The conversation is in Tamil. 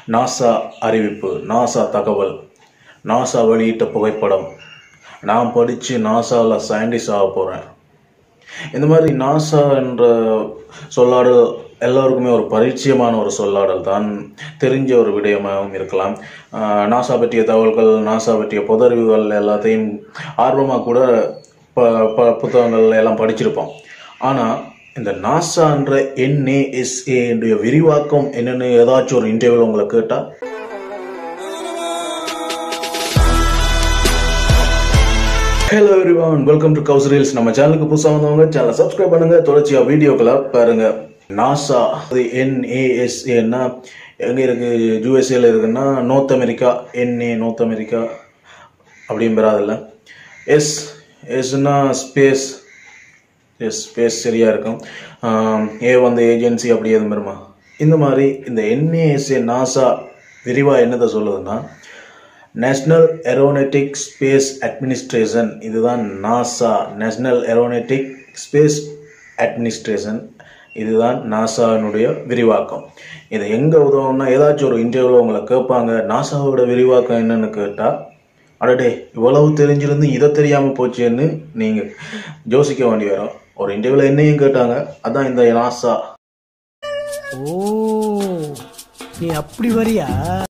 நாசா அறிவிப்பு நாசா தகவல் நாசா வெளியிட்ட புகைப்படம் நான் படித்து நாசாவில் சயின்டிஸ்ட் ஆக போகிறேன் இந்த மாதிரி நாசா என்ற சொல்லாடல் எல்லாருக்குமே ஒரு பரிச்சயமான ஒரு சொல்லாடல் தான் தெரிஞ்ச ஒரு விடயமாகவும் இருக்கலாம் ஆஹ் நாசா பற்றிய தகவல்கள் நாசா பற்றிய பொதறிவுகள் எல்லாத்தையும் ஆர்வமாக கூட ப ப புத்தகங்கள் எல்லாம் படிச்சிருப்போம் ஆனால் இந்த நாசான்ற என்ஏஎஸ்ஏ என்ற விரிவாக்கம் என்னென்னு ஏதாச்சும் ஒரு இன்டர்வியூவில் உங்களை கேட்டால் ஹலோ எவ்ரிவான் வெல்கம் டு கவுஸ் ரீல்ஸ் நம்ம சேனலுக்கு புதுசாக வந்தவங்க சேனலை சப்ஸ்கிரைப் பண்ணுங்க தொடர்ச்சியா வீடியோக்களை பாருங்க நாசா அது என்ஏஎஸ்ஏன்னா எங்கே இருக்கு யூஎஸ்ஏல இருக்குன்னா north America NA north America அப்படின்னு பெறாதில்ல எஸ் எஸ்னா ஸ்பேஸ் எஸ் ஸ்பேஸ் சரியா இருக்கும் ஆம், ஏ வந்து ஏஜென்சி அப்படி எதுவும் வருமா இந்த மாதிரி இந்த என்ஏஎஸ்ஏ நாசா விரிவாக என்னதை சொல்லுதுன்னா நேஷ்னல் ஏரோனெட்டிக் ஸ்பேஸ் அட்மினிஸ்ட்ரேஷன் இதுதான் NASA national aeronautic space administration இதுதான் நாசாவினுடைய விரிவாக்கம் இது எங்கே உதவும்னா ஏதாச்சும் ஒரு இன்டர்வியூவில் உங்களை கேட்பாங்க நாசாவோட விரிவாக்கம் என்னன்னு கேட்டால் அடடே இவ்வளவு தெரிஞ்சிருந்து இதை தெரியாமல் போச்சேன்னு நீங்கள் யோசிக்க வேண்டி வரும் ஒரு இன்டர்வியூவில் என்னையும் கேட்டாங்க அதான் இந்த நாசா ஓ நீ அப்படி வரியா